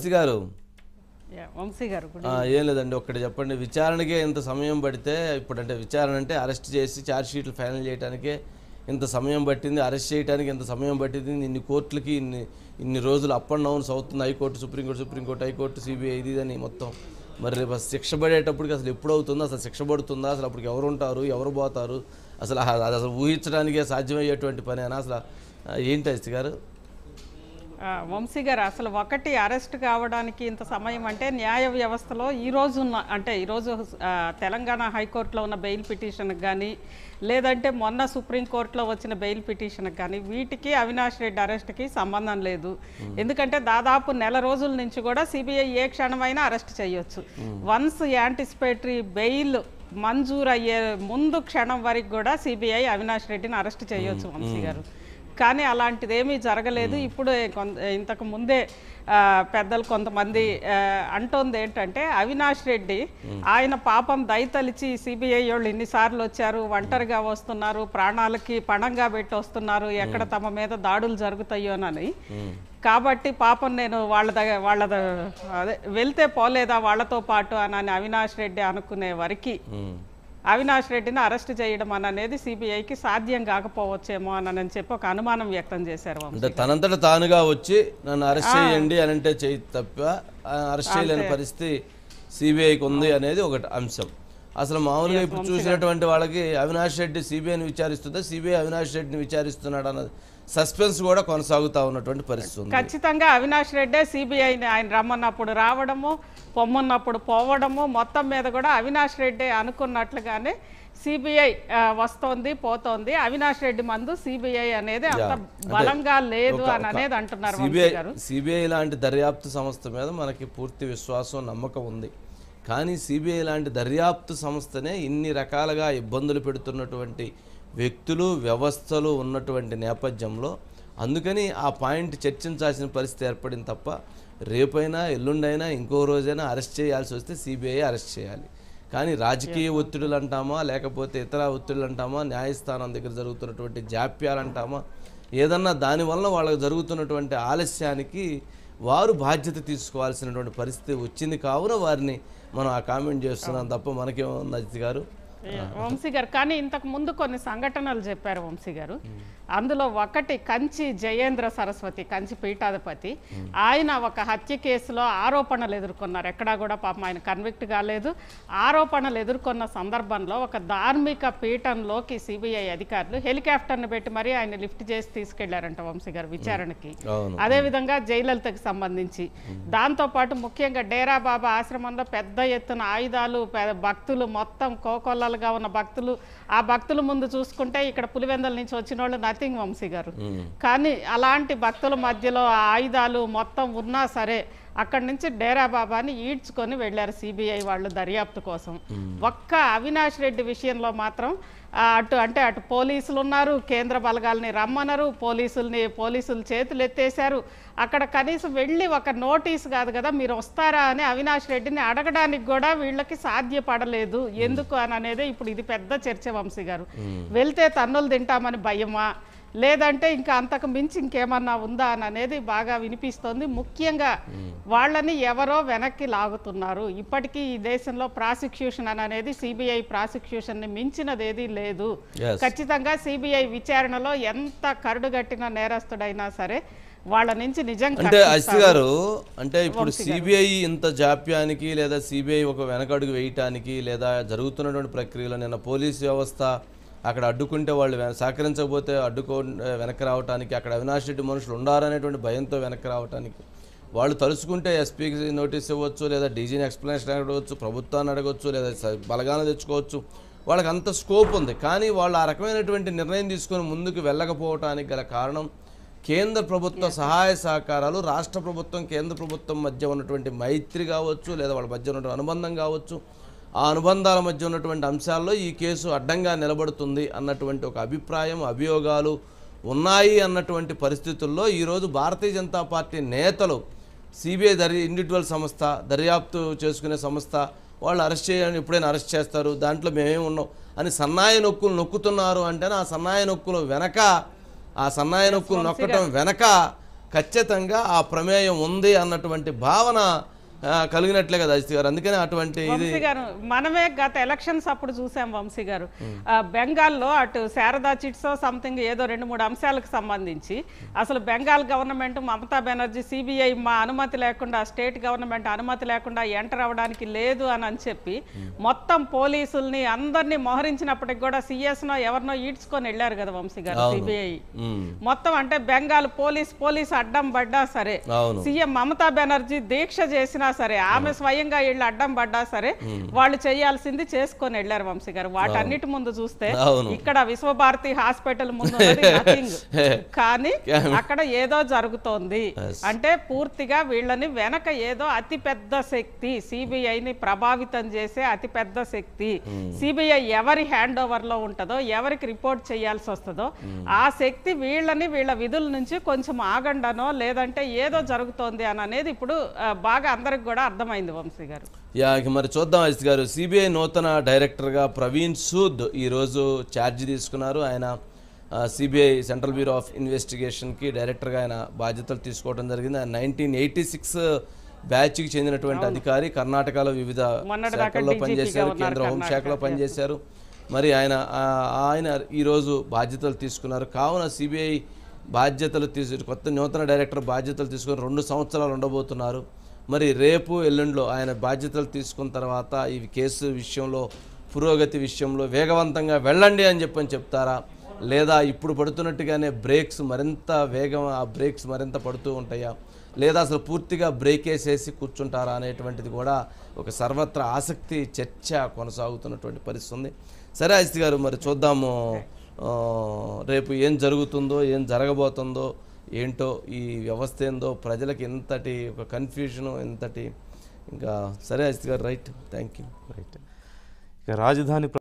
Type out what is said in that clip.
Yes గారు yeah, Vamsi గారు good ఆ, ఏం లేదండి ఒక్కటి చెప్పండి విచారణకే ఇంత సమయం పడితే ఇప్పుడు అంటే విచారణ అంటే అరెస్ట్ చేసి ఛార్జ్ షీట్లు ఫైనల్ చేయడానికే ఇంత సమయం పట్టింది అరెస్ట్ చేయడానికి ఇంత సమయం పట్టింది ఇన్ని కోర్టులకి ఇన్ని ఇన్ని రోజులు అప్ అండ్ డౌన్స్ అవుతుంది high court supreme court supreme court high court CBI ఇది అని మొత్తం మరి రేపు అసలు శిక్ష పడేటప్పటికి అసలు ఎప్పుడు అవుతుందో అసలు శిక్ష పడుతుందా అసలు అప్పటికి ఎవరు ఉంటారు ఎవరు పోతారు అసలు ఆ- అది అసలు ఊహించడానికే సాధ్యమయ్యేటువంటి పని అయినా అసలు ఆ, ఏంటి అస్తి గారు ఆ, వంశీ గారు అసలు ఒకటి అరెస్ట్ కావడానికి ఇంత సమయం అంటే న్యాయ వ్యవస్థలో ఈ రోజు ఉన్న అంటే ఈరోజు ఆ, తెలంగాణ హైకోర్టులో ఉన్న బెయిల్ పిటిషన్కి కానీ లేదంటే మొన్న సుప్రీంకోర్టులో వచ్చిన బెయిల్ పిటిషన్కి కానీ వీటికి అవినాష్ రెడ్డి అరెస్ట్కి సంబంధం లేదు ఎందుకంటే దాదాపు నెల రోజుల నుంచి కూడా సిబిఐ ఏ క్షణమైనా అరెస్ట్ చేయొచ్చు వన్స్ యాంటిసిపేటరీ బెయిల్ మంజూరు అయ్యే ముందు క్షణం వరకు కూడా సిబిఐ అవినాష్ రెడ్డిని అరెస్ట్ చేయొచ్చు వంశీ గారు కానీ అలాంటిది ఏమీ జరగలేదు ఇప్పుడు కొంత ఇంతకు ముందే ఆ, పెద్దలు కొంతమంది ఆ, అంటోంది ఏంటంటే అవినాష్ రెడ్డి ఆయన పాపం దయతలిచి సిబిఐ వాళ్ళు ఇన్నిసార్లు వచ్చారు ఒంటరిగా వస్తున్నారు ప్రాణాలకి పణంగా పెట్టి వస్తున్నారు ఎక్కడ తమ మీద దాడులు జరుగుతాయోనని కాబట్టి పాపం నేను వాళ్ళ దగ్గర వాళ్ళ ద- అదే వెళ్తే పోలేదా వాళ్ళతో పాటు అని అవినాష్ రెడ్డి అనుకునే వరకు ఉమ్. అవినాష్ రెడ్డిని అరెస్ట్ చేయడం అని అనేది సిబిఐకి సాధ్యం కాకపోవచ్చేమో అని అని చెప్పి ఒక అనుమానం వ్యక్తం చేశారు వంశీ. అంటే తనంతట తానుగా వచ్చి నన్ను అరెస్ట్ చేయండి అని అంటే చేయి తప్ప ఆ అరెస్ట్ చేయలేని పరిస్థితి సిబిఐకి ఉంది అనేది ఒకటి అంశం అసలు మామూలుగా ఇప్పుడు చూసినటువంటి వాళ్ళకి అవినాష్ రెడ్డి సిబిఐని విచారిస్తుందా సిబిఐ అవినాష్ రెడ్డిని విచారిస్తున్నాడు అన్నది సస్పెన్స్ కూడా కొనసాగుతా ఉన్నటువంటి పరిస్థితి ఉంది ఖచ్చితంగా అవినాష్ రెడ్డే సిబిఐని ఆయన రమ్మన్నప్పుడు రావడము పొమ్మన్నప్పుడు పోవడము మొత్తం మీద కూడా అవినాష్ రెడ్డి అనుకున్నట్లుగానే సిబిఐ వస్తోంది పోతోంది అవినాష్ రెడ్డి మందు సిబిఐ అనేది అంత బలంగా లేదు అని అనేది అంటున్నారు వంశీ సిబిఐ గారు సిబిఐ లాంటి దర్యాప్తు సంస్థ మీద మనకి పూర్తి విశ్వాసం నమ్మకం ఉంది కానీ సిబిఐ లాంటి దర్యాప్తు సంస్థనే ఇన్ని రకాలుగా ఇబ్బందులు పెడుతున్నటువంటి వ్యక్తులు వ్యవస్థలు ఉన్నటువంటి నేపథ్యంలో అందుకని ఆ పాయింట్ చర్చించాల్సిన పరిస్థితి ఏర్పడింది తప్ప రేపైనా ఎల్లుండైనా ఇంకో రోజైనా అరెస్ట్ చేయాల్సి వస్తే సిబిఐ అరెస్ట్ చేయాలి కానీ రాజకీయ ఒత్తిడులు అంటామా లేకపోతే ఇతర ఒత్తిడులు అంటామా న్యాయస్థానం దగ్గర జరుగుతున్నటువంటి జాప్యాలు అంటామా ఏదన్నా దానివల్ల వాళ్ళకి జరుగుతున్నటువంటి ఆలస్యానికి వారు బాధ్యత తీసుకోవాల్సినటువంటి పరిస్థితి వచ్చింది కావున వారిని మనం ఆ కామెంట్ చేస్తున్నాం తప్ప మనకేముంది అజిత్ గారు వంశీ గారు కానీ ఇంతకు ముందు కొన్ని సంఘటనలు చెప్పారు వంశీ గారు అందులో ఒకటి కంచి జయేంద్ర సరస్వతి కంచి పీఠాధిపతి ఆయన ఒక హత్య కేసులో ఆరోపణలు ఎదుర్కొన్నారు ఎక్కడా కూడా పాపం ఆయన కన్విక్ట్ కాలేదు ఆరోపణలు ఎదుర్కొన్న సందర్భంలో ఒక ధార్మిక పీఠంలోకి సిబిఐ అధికారులు హెలికాప్టర్ని పెట్టి మరీ ఆయన లిఫ్ట్ చేసి తీసుకెళ్లారంట వంశీ గారు విచారణకి అవును అదేవిధంగా జయలలితకి సంబంధించి దాంతోపాటు ముఖ్యంగా డేరా బాబా ఆశ్రమంలో పెద్ద ఎత్తున ఆయుధాలు పె- భక్తులు మొత్తం కోకొల్లలుగా ఉన్న భక్తులు ఆ భక్తుల ముందు చూసుకుంటే ఇక్కడ పులివెందల నుంచి వచ్చిన వాళ్ళు నథింగ్ వంశీ గారు ఉమ్. కానీ అలాంటి భక్తుల మధ్యలో ఆ ఆయుధాలు మొత్తం ఉన్నా సరే అక్కడి నుంచి డేరా బాబాని ఈడ్చుకొని వెళ్ళారు సిబిఐ వాళ్ళు దర్యాప్తు కోసం ఒక్క అవినాష్ రెడ్డి విషయంలో మాత్రం ఆ, అటు అంటే అటు పోలీసులు ఉన్నారు కేంద్ర బలగాల్ని రమ్మన్నారు పోలీసుల్ని పోలీసులు చేతులు ఎత్తేశారు అక్కడ కనీసం వెళ్ళి ఒక నోటీస్ కాదు కదా మీరు వస్తారా అని అవినాష్ రెడ్డిని అడగడానికి కూడా వీళ్ళకి సాధ్యపడలేదు ఎందుకు అని అనేది ఇప్పుడు ఇది పెద్ద చర్చ వంశీ గారు వెళ్తే తన్నులు తింటామని భయమా లేదంటే ఇంకా అంతకు మించి ఇంకేమన్నా ఉందా అని అనేది బాగా వినిపిస్తోంది ముఖ్యంగా వాళ్ళని ఎవరో వెనక్కి లాగుతున్నారు ఇప్పటికీ ఈ దేశంలో ప్రాసిక్యూషన్ అని అనేది సిబిఐ ప్రాసిక్యూషన్ని మించినది ఏదీ లేదు Yes. ఖచ్చితంగా సిబిఐ విచారణలో ఎంత కరుడుగట్టిన నేరస్తుడైనా సరే వాళ్ళ నుంచి నిజం అంటే అజిత్ గారు అంటే ఇప్పుడు సిబిఐ ఇంత జాప్యానికి లేదా సిబిఐ ఒక వెనకడుగు వేయటానికి లేదా జరుగుతున్నటువంటి ప్రక్రియలో నిన్న పోలీస్ వ్యవస్థ అక్కడ అడ్డుకుంటే వాళ్ళు వెన- సహకరించకపోతే అడ్డుకో వెనక్కి రావటానికి అక్కడ అవినాష్ రెడ్డి మనుషులు ఉండారనేటువంటి భయంతో వెనక్కి రావటానికి వాళ్ళు తలుచుకుంటే ఎస్పీకి నోటీస్ ఇవ్వచ్చు లేదా డీజీని ఎక్స్ప్లెనేషన్ అడగవచ్చు ప్రభుత్వాన్ని అడగవచ్చు లేదా స- బలగాలను తెచ్చుకోవచ్చు వాళ్ళకి అంత స్కోప్ ఉంది కానీ వాళ్ళు ఆ రకమైనటువంటి నిర్ణయం తీసుకొని ముందుకు వెళ్ళకపోవటానికి గల కారణం కేంద్ర ప్రభుత్వ సహాయ సహకారాలు రాష్ట్ర ప్రభుత్వం కేంద్ర ప్రభుత్వం మధ్య ఉన్నటువంటి మైత్రి కావచ్చు లేదా వాళ్ళ మధ్య ఉన్నటువంటి అనుబంధం కావచ్చు ఆ అనుబంధాల మధ్య ఉన్నటువంటి అంశాల్లో ఈ కేసు అడ్డంగా నిలబడుతుంది అన్నటువంటి ఒక అభిప్రాయం అభియోగాలు ఉన్నాయి అన్నటువంటి పరిస్థితుల్లో ఈరోజు భారతీయ జనతా పార్టీ నేతలు సిబిఐ దర్య ఇండివిజువల్ సంస్థ దర్యాప్తు చేసుకునే సంస్థ వాళ్ళు అరెస్ట్ చేయాలని ఎప్పుడైనా అరెస్ట్ చేస్తారు దాంట్లో మేమేం ఉన్నాం అని సన్నాయి నొక్కులు నొక్కుతున్నారు అంటే ఆ సన్నాయి నొక్కులు వెనక ఆ సన్నాయి నొక్కులు నొక్కటం వెనక ఖచ్చితంగా ఆ ప్రమేయం ఉంది అన్నటువంటి భావన ఆ, కలిగినట్లే కదా అజిత్ గారు అందుకని అటువంటి ఇది వంశీ గారు మనమే గత ఎలక్షన్స్ అప్పుడు చూసాం వంశీ గారు ఆ, బెంగాల్లో అటు శారదా చిట్స్ సంథింగ్ ఏదో రెండు మూడు అంశాలకు సంబంధించి అసలు బెంగాల్ గవర్నమెంట్ మమతా బెనర్జీ సిబిఐ మా అనుమతి లేకుండా స్టేట్ గవర్నమెంట్ అనుమతి లేకుండా ఎంటర్ అవ్వడానికి లేదు అని అని చెప్పి మొత్తం పోలీసుల్ని అందరినీ మోహరించినప్పటికి కూడా సిఎస్నో ఎవరినో ఈడ్చుకొని వెళ్ళారు కదా వంశీ గారు సిబిఐ ఉమ్, మొత్తం అంటే బెంగాల్ పోలీస్ పోలీస్ అడ్డం పడ్డా సరే అవును సీఎం మమతా బెనర్జీ దీక్ష చేసినా సరే ఆమె స్వయంగా వీళ్ళు అడ్డం పడ్డా సరే వాళ్ళు చేయాల్సింది చేసుకొని వెళ్ళారు వంశీ గారు వాటన్నిటి ముందు చూస్తే అవును. ఇక్కడ విశ్వభారతి హాస్పిటల్ ముందు ఉన్నది nothing. కానీ అక్కడ ఏదో జరుగుతోంది అంటే పూర్తిగా వీళ్ళని వెనక ఏదో అతి పెద్ద శక్తి సిబిఐని ప్రభావితం చేసే అతి పెద్ద శక్తి సిబిఐ ఎవరి హ్యాండ్ ఓవర్ లో ఉంటుందో ఎవరికి రిపోర్ట్ చేయాల్సి వస్తుందో ఆ శక్తి వీళ్ళని వీళ్ళ విధుల నుంచి కొంచెం ఆగండనో లేదంటే ఏదో జరుగుతోంది అని అనేది ఇప్పుడు ఆ, బాగా అందరికి కూడా అర్థమైంది వంశీ గారు యా ఇక మరి చూద్దాం అజిత్ గారు సిబిఐ నూతన డైరెక్టర్గా ప్రవీణ్ సూద్ ఈరోజు ఛార్జ్ తీసుకున్నారు ఆయన సిబిఐ సెంట్రల్ బ్యూరో ఆఫ్ ఇన్వెస్టిగేషన్కి డైరెక్టర్గా ఆయన బాధ్యతలు తీసుకోవడం జరిగింది ఆయన నైన్టీన్ ఎయిటీ సిక్స్ బ్యాచ్కి చెందినటువంటి అధికారి కర్ణాటకలో వివిధ మొన్నటిదాకా శాఖల్లో DGP గా పనిచేశారు ఉన్నారు కేంద్ర హోంశాఖలో కర్ణాటక. పనిచేశారు మరి ఆయన ఆ, ఆయన ఈరోజు బాధ్యతలు తీసుకున్నారు కావున సిబిఐ బాధ్యతలు తీసు కొత్త నూతన డైరెక్టర్ బాధ్యతలు తీసుకుని రెండు సంవత్సరాలు ఉండబోతున్నారు మరి రేపు ఎల్లుండిలో ఆయన బాధ్యతలు తీసుకున్న తర్వాత ఈ కేసు విషయంలో పురోగతి విషయంలో వేగవంతంగా వెళ్ళండి అని చెప్పని చెప్తారా లేదా ఇప్పుడు పడుతున్నట్టుగానే బ్రేక్స్ మరింత వేగం ఆ బ్రేక్స్ మరింత పడుతూ ఉంటాయా లేదా అసలు పూర్తిగా బ్రేక్ వేసేసి కూర్చుంటారా అనేటువంటిది కూడా ఒక సర్వత్రా ఆసక్తి చర్చ కొనసాగుతున్నటువంటి పరిస్థితి ఉంది సరే అజిత్ గారు మరి చూద్దాము ఆ, రేపు ఏం జరుగుతుందో ఏం జరగబోతుందో ఏంటో ఈ వ్యవస్థ ఏందో ప్రజలకు ఎంతటి ఒక కన్ఫ్యూజను ఎంతటి ఇంకా సరే అజిత్ గారు రైట్ థ్యాంక్ యూ రైట్ ఇక రాజధాని